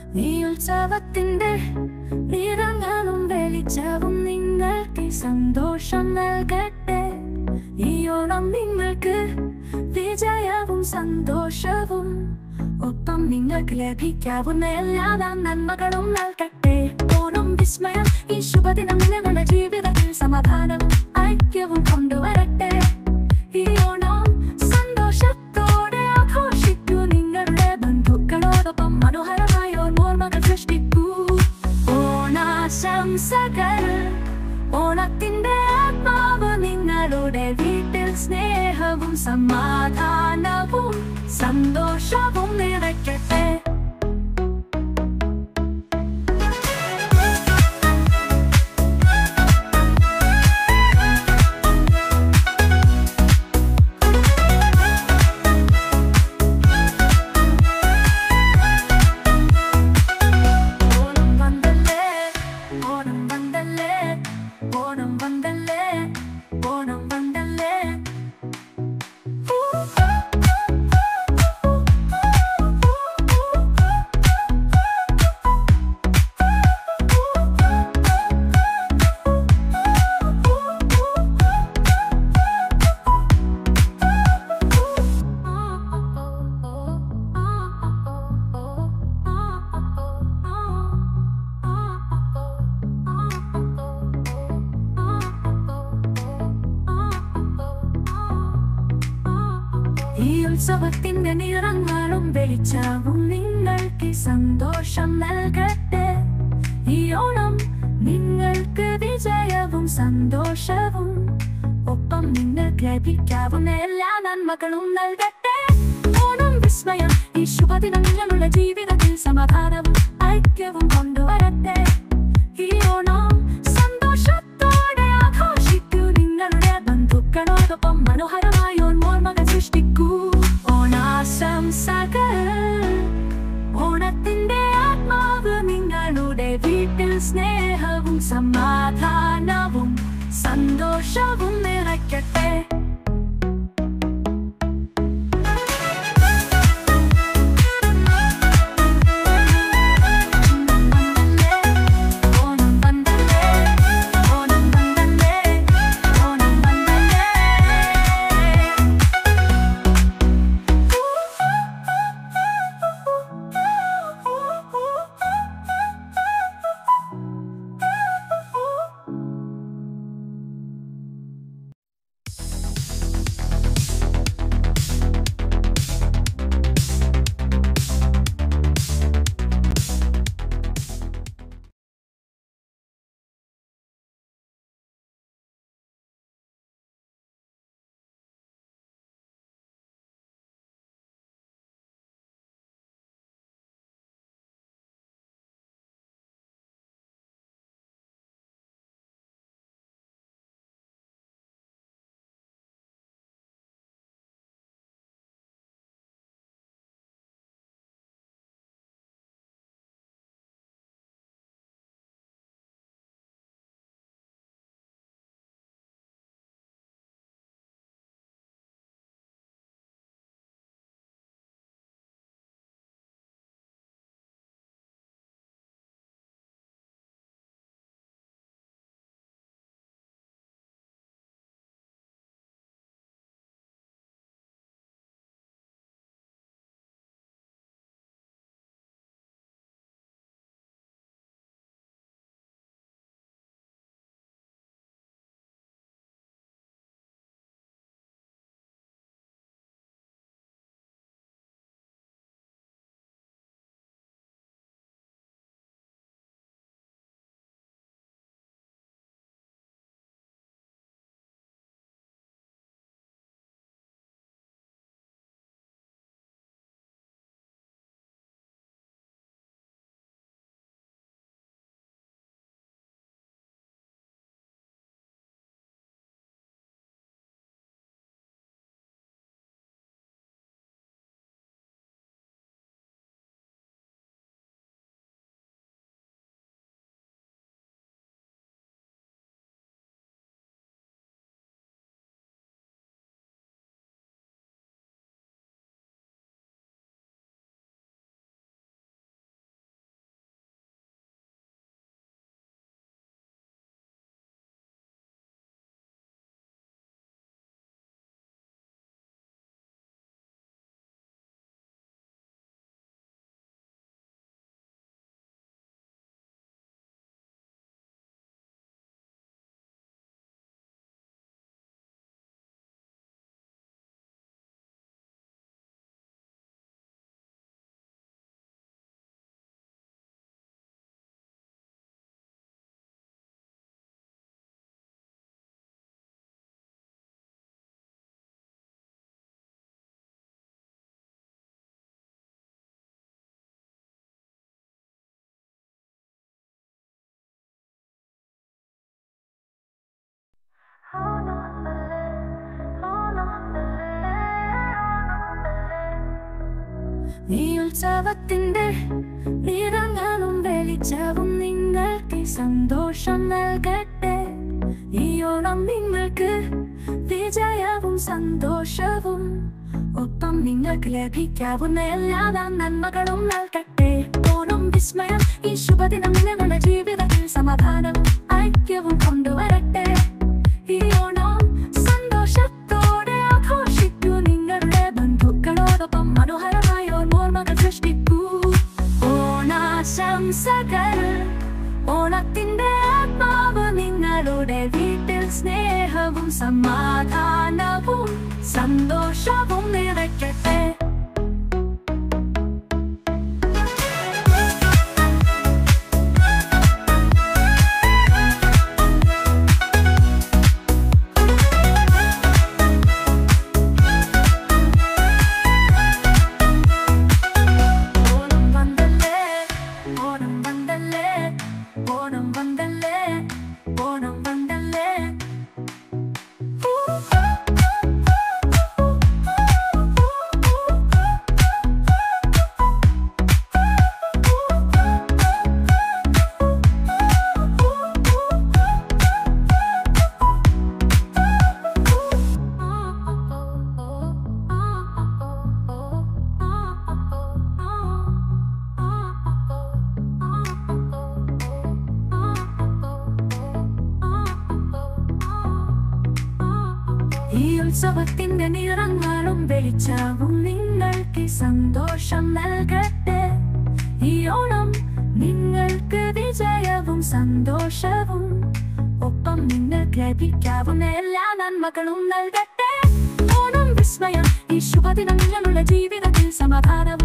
ഈ ഉത്സവത്തിന്റെ നിറങ്ങളും വെളിച്ചവും നിങ്ങൾക്ക് സന്തോഷം നൽകട്ടെ ഈ ഓണം നിങ്ങൾക്ക് വിജയവും സന്തോഷവും ഒപ്പം നിങ്ങൾക്ക് ലഭിക്കാവുന്ന എല്ലാ നന്മകളും നൽകട്ടെ ഓണം വിസ്മയം ഈ ശുഭദിനം നിങ്ങളുടെ ജീവിതത്തിൽ സമാധാനവും ഐക്യവും കൊണ്ടുവരട്ടെ ഈ ഓണം സന്തോഷത്തോടെ ആഘോഷിക്കൂ നിങ്ങളുടെ ബന്ധുക്കളോടൊപ്പം മനോഹരമായ ഓർമ്മകൾ സൃഷ്ടിക്കൂ ഓണാശംസകൾ ഓണത്തിന്റെ ആത്മാവ് നിങ്ങളുടെ വീട്ടിൽ സ്നേഹവും സമാധാനവും സന്തോഷവും നിറയ്ക്കട്ടെ ഓണം വന്നല്ലേ ഓണം വന്നല്ലേ ഓണം വന്നല്ലേ ഓണം വന്നല്ലേ ഈ ഉത്സവത്തിന്റെ നിറങ്ങളും വെളിച്ചവും നിങ്ങൾക്ക് സന്തോഷം നൽകട്ടെ ഈ ഓണം നിങ്ങൾക്ക് വിജയവും സന്തോഷവും ഒപ്പം നിങ്ങൾക്ക് ലഭിക്കാവുന്ന എല്ലാ നന്മകളും നൽകട്ടെ ഓണം വിസ്മയം ഈ ശുഭദിനം നിങ്ങളുടെ ജീവിതത്തിൽ സമാധാനവും ഐക്യവും കൊണ്ടുവരട്ടെ ഈ ഓണം സന്തോഷത്തോടെ ആഘോഷിക്കൂ നിങ്ങളുടെ ബന്ധുക്കളോടൊപ്പം മനോഹരമായ ഓർമ്മകൾ സൃഷ്ടിക്കൂ ഓണാശംസകൾ ഓണത്തിന്റെ ആത്മാവ് നിങ്ങളുടെ വീട്ടിൽ സ്നേഹവും സമാധാനവും സന്തോഷവും നിറയ്ക്കട്ടെ ഓണം വന്നല്ലേ ഓണം വന്നല്ലേ ഓണം വന്നല്ലേ ഈ ഉത്സവത്തിന്റെ നിറങ്ങളും വെളിച്ചവും നിങ്ങൾക്ക് സന്തോഷം നൽകട്ടെ ഈ ഓണം നിങ്ങൾക്ക് വിജയവും സന്തോഷവും ഒപ്പം നിങ്ങൾക്ക് ലഭിക്കാവുന്ന എല്ലാ നന്മകളും നൽകട്ടെ ഓണം വിസ്മയം ഈ ശുഭദിനം നിങ്ങളുടെ ജീവിതത്തിൽ സമാധാനവും ഐക്യവും കൊണ്ടുവരട്ടെ ഈ ഓണം സന്തോഷത്തോടെ ആഘോഷിക്കൂ നിങ്ങളുടെ ബന്ധുക്കളോടൊപ്പം മനോഹരമായ ഓർമ്മകൾ സൃഷ്ടിക്കൂ ഓണാശംസകൾ ഓണത്തിന്റെ ആത്മാവ് നിങ്ങളുടെ വീട്ടിൽ സ്നേഹവും സമാധാനവും സന്തോഷവും നിറയ്ക്കട്ടെ ഓണം വന്നല്ലേ ഓണം വന്നല്ലേ ഓണം വന്നല്ലേ ഓണം വന്നല്ലേ ഈ ഉത്സവത്തിന്റെ നിറങ്ങളും വെളിച്ചവും നിങ്ങൾക്ക് സന്തോഷം നൽകട്ടെ ഈ ഓണം നിങ്ങൾക്ക് വിജയവും സന്തോഷവും ഒപ്പം നിങ്ങൾക്ക് ലഭിക്കാവുന്ന എല്ലാ നന്മകളും നൽകട്ടെ ഓണം വിസ്മയം ഈ ശുഭദിനം നിങ്ങളുടെ ജീവിതത്തിൽ സമാധാനം